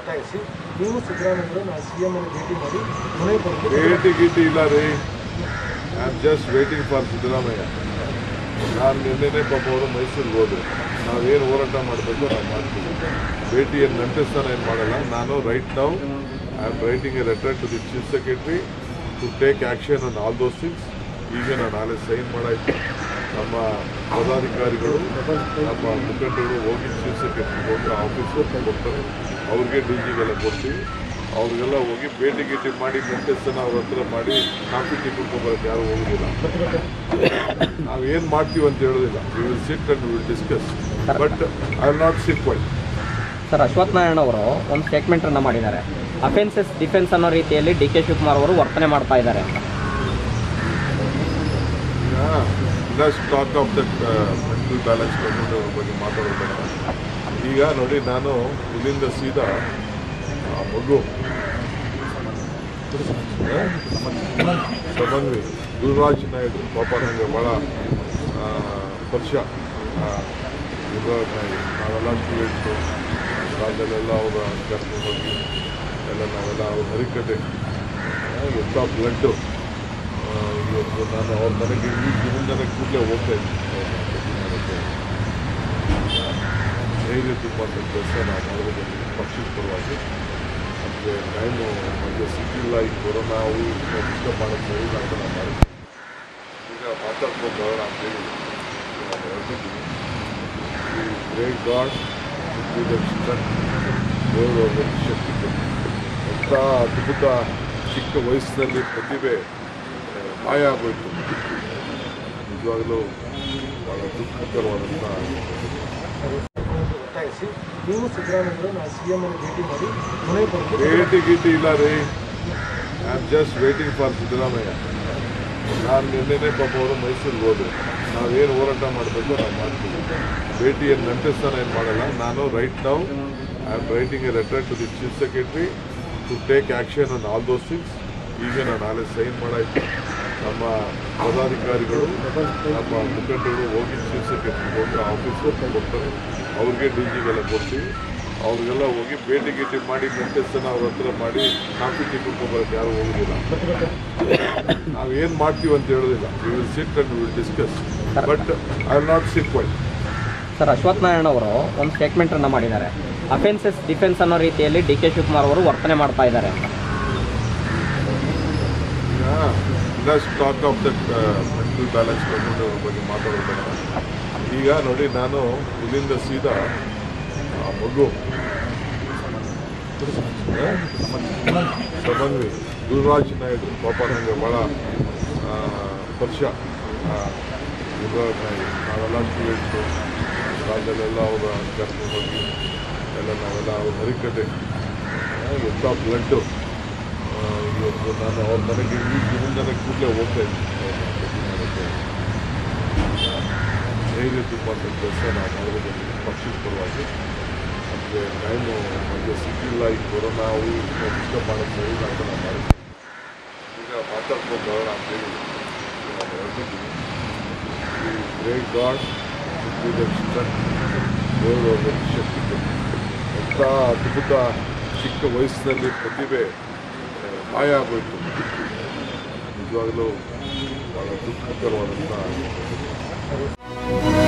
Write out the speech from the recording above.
ಒತ್ತಾಯಿಸಿ ನೀವು ಸಿದ್ದರಾಮಯ್ಯವರು ನಾವು ಸಿ ಎಂ ಅನ್ನು ಭೇಟಿ ಮಾಡಿ ಹೊಣೆ ಕೊಡಬೇಕು ಭೇಟಿ ಗೀಟಿ ಇಲ್ಲ ರೀ I am just waiting for Siddaramaiah ನಾನು ನಿನ್ನೆನೇ ಪಾಪ ಅವರು ಮೈಸೂರಿಗೆ ಹೋದ್ರು ನಾವೇನು ಹೋರಾಟ ಮಾಡಬೇಕು ನಾವು ಮಾಡ್ತೀವಿ ಭೇಟಿ ಏನು ನಂಟಿಸ್ತಾನೆ ಏನು ಮಾಡಲ್ಲ ನಾನು right now I am writing a letter to the chief secretary to take action on all those things ಈಗ ನಾನು ನಾಳೆ ಸೈನ್ ಮಾಡಾಯ್ತು ನಮ್ಮ ಪದಾಧಿಕಾರಿಗಳು ನಮ್ಮ ಮುಖಂಡರು ಹೋಗಿ ಚೀಫ್ ಸೆಕ್ರೆಟರಿ ಹೋಗಿ ಆಫೀಸ್ಗೆ ಕೊಡ್ತಾರೆ ಅವ್ರಿಗೆ ಡಿ ಜಿಗೆಲ್ಲ ಕೊಡ್ತೀವಿ ಅವ್ರಿಗೆಲ್ಲ ಹೋಗಿ ಭೇಟಿ ಗೀಟಿ ಮಾಡಿ ಮೆಂಟೆಸ್ಸನ್ನು ಅವ್ರ ಹತ್ರ ಮಾಡಿ ಕಾಫಿ ಟೀ ಕುಡ್ಕೊಂಬರಕ್ಕೆ ಯಾರು ಹೋಗೋದಿಲ್ಲ ನಾವು ಏನು ಮಾಡ್ತೀವಿ ಅಂತ ಹೇಳೋದಿಲ್ಲ we will sit and will discuss but I will not sit why sir Ashwath Narayana ಅವರು ಒಂದು ಸ್ಟೇಟ್ಮೆಂಟನ್ನು ಮಾಡಿದ್ದಾರೆ ಅಫೆನ್ಸಸ್ ಡಿಫೆನ್ಸ್ ಅನ್ನೋ ರೀತಿಯಲ್ಲಿ ಡಿ ಕೆ ಶಿವಕುಮಾರ್ ಅವರು ವರ್ತನೆ ಮಾಡ್ತಾ ಇದ್ದಾರೆ ಅಂತ less talk of that mental balance ಬಗ್ಗೆ ಮಾತಾಡೋದು ಈಗ ನೋಡಿ ನಾನು ಇಲ್ಲಿಂದ ಸೀದಾ ಆ ಮಗು ಸಮನ್ವಿ ಗುರುರಾಜ್ ನಾಯ್ಡು ಪಾಪ ನನಗೆ ಭಾಳ ಆ, ಪರಿಚಯ ಆ, ಗುರುರಾಜ್ ನಾಯ್ಡು ನಾವೆಲ್ಲ ಸ್ಟೂಡೆಂಟ್ಸು ರಾಜ್ಯದಲ್ಲೆಲ್ಲ ಅವರ ಕರ್ಕೊಂಡು ಹೋಗಿ ಎಲ್ಲ ನಾವೆಲ್ಲ ಅವ್ರ ಹರಿಕತೆ ಆ, ಎಂಥ ಬ್ಲಡ್ಡು ಇವತ್ತು ನಾನು ಅವ್ರ ಮನೆಗೆ ಈ ಜೀವನದ ಕೂಡಲೇ ಹೋಗ್ತಾ ಇದ್ದೀನಿ ಹೇಗೆ ತುಂಬ ಕೆಲಸ ನಾವು ಮಾಡೋದಕ್ಕೆ ಪಕ್ಷದ ಪರವಾಗಿ ನಮಗೆ ಟೈಮು ನಮಗೆ ಸಿಕ್ಕಿಲ್ಲ ಈ ಕೊರೋನಾ ಅವು ಡಿಸ್ಟರ್ಬ್ ಮಾಡೋದು ಸರಿ ಇಲ್ಲ ಅಂತ ನಾನು ಮಾಡಿದ್ದೆ ಈಗ ಮಾತಾಡ್ಕೊಂಡು ಬರೋಣ ಅಂತೇಳಿ ನಾನು ಹೊರಟಿದ್ದೀನಿ ಈ ಗ್ರೇಟ್ ಗಾಡ್ ದೇವರು ಅವ್ರಿಗೆ ಶಕ್ತಿ ಕೊಟ್ಟು ಎಂಥ ಅದ್ಭುತ ಚಿಕ್ಕ ವಯಸ್ಸಿನಲ್ಲಿ ಪ್ರತಿಭೆ ಆ, ಮಾಯ ಆಗೋಯ್ತು ನಿಜವಾಗಲೂ ಭಾಳ ದುಃಖಕರವಾದಂಥ ಒತ್ತಾಯಿಸಿ ನೀವು ಸಿದ್ದರಾಮಯ್ಯವರು ನಾವು ಸಿ ಎಂ ಅನ್ನು ಭೇಟಿ ಮಾಡಿ ಹೊಣೆ ಕೊಡಬೇಕು ಭೇಟಿ ಗೀಟಿ ಇಲ್ಲ ರೀ I am just waiting for Siddaramaiah ನಾನು ನಿನ್ನೆನೇ ಪಾಪ ಅವರು ಮೈಸೂರಿಗೆ ಹೋದ್ರು ನಾವೇನು ಹೋರಾಟ ಮಾಡಬೇಕು ನಾವು ಮಾಡ್ತೀವಿ ಭೇಟಿ ಏನು ನಂಟಿಸ್ತಾನೆ ಏನು ಮಾಡಲ್ಲ ನಾನು right now I am writing a letter to the chief secretary to take action on all those things ಈಗ ನಾನು ನಾಳೆ ಸೈನ್ ಮಾಡಾಯ್ತು ನಮ್ಮ ಪದಾಧಿಕಾರಿಗಳು ನಮ್ಮ ಮುಖಂಡರು ಹೋಗಿ ಚೀಫ್ ಸೆಕ್ರೆಟರಿ ಹೋಗಿ ಆಫೀಸ್ಗೆ ಕೊಡ್ತಾರೆ ಅವ್ರಿಗೆ ಡಿ ಜಿಗೆಲ್ಲ ಕೊಡ್ತೀವಿ ಅವ್ರಿಗೆಲ್ಲ ಹೋಗಿ ಭೇಟಿ ಗೀಟಿ ಮಾಡಿ ಮೆಂಟೆಸ್ಸನ್ನು ಅವ್ರ ಹತ್ರ ಮಾಡಿ ಕಾಫಿ ಟೀ ಕುಡ್ಕೊಂಬರಕ್ಕೆ ಯಾರು ಹೋಗೋದಿಲ್ಲ ನಾವು ಏನು ಮಾಡ್ತೀವಿ ಅಂತ ಹೇಳೋದಿಲ್ಲ we will sit and will discuss but I will not sit why sir Ashwath Narayana ಅವರು ಒಂದು ಸ್ಟೇಟ್ಮೆಂಟನ್ನು ಮಾಡಿದ್ದಾರೆ ಅಫೆನ್ಸಸ್ ಡಿಫೆನ್ಸ್ ಅನ್ನೋ ರೀತಿಯಲ್ಲಿ ಡಿ ಕೆ ಶಿವಕುಮಾರ್ ಅವರು ವರ್ತನೆ ಮಾಡ್ತಾ ಇದ್ದಾರೆ ಅಂತ less talk of that mental balance ಬಗ್ಗೆ ಮಾತಾಡೋದು ಈಗ ನೋಡಿ ನಾನು ಇಲ್ಲಿಂದ ಸೀದಾ ಆ ಮಗು ಸಮನ್ವಿ ಗುರುರಾಜ್ ನಾಯ್ಡು ಪಾಪ ನನಗೆ ಭಾಳ ಆ, ಪರಿಚಯ ಆ, ಗುರುರಾಜ್ ನಾಯ್ಡು ನಾವೆಲ್ಲ ಸ್ಟೂಡೆಂಟ್ಸು ರಾಜ್ಯದಲ್ಲೆಲ್ಲ ಅವರ ಕರ್ಕೊಂಡು ಹೋಗಿ ಎಲ್ಲ ನಾವೆಲ್ಲ ಅವ್ರ ಹರಿಕತೆ ಆ, ಎಂಥ ಬ್ಲಡ್ಡು ಇವತ್ತು ನಾನು ಅವ್ರ ಮನೆಗೆ ಈ ಜೀವನದ ಕೂಡಲೇ ಹೋಗ್ತಾ ಇದ್ದೀನಿ ಹೇಗೆ ತುಂಬ ಕೆಲಸ ನಾವು ಮಾಡೋದಕ್ಕೆ ಪಕ್ಷದ ಪರವಾಗಿ ನಮಗೆ ಟೈಮು ನಮಗೆ ಸಿಕ್ಕಿಲ್ಲ ಈ ಕೊರೋನಾ ಅವು ಡಿಸ್ಟರ್ಬ್ ಮಾಡೋದು ಸರಿ ಇಲ್ಲ ಅಂತ ನಾನು ಮಾಡಿದ್ದೆ ಈಗ ಮಾತಾಡ್ಕೊಂಡು ಬರೋಣ ಅಂತೇಳಿ ನಾನು ಹೊರಟಿದ್ದೀನಿ ಈ ಗ್ರೇಟ್ ಗಾಡ್ ದೇವರು ಅವ್ರಿಗೆ ಶಕ್ತಿ ಕೊಟ್ಟು ಎಂಥ ಅದ್ಭುತ ಚಿಕ್ಕ ವಯಸ್ಸಿನಲ್ಲಿ ಪ್ರತಿಭೆ ಆ, ಮಾಯ ಆಗೋಯ್ತು ನಿಜವಾಗಲೂ ಭಾಳ ದುಃಖಕರವಾದಂಥ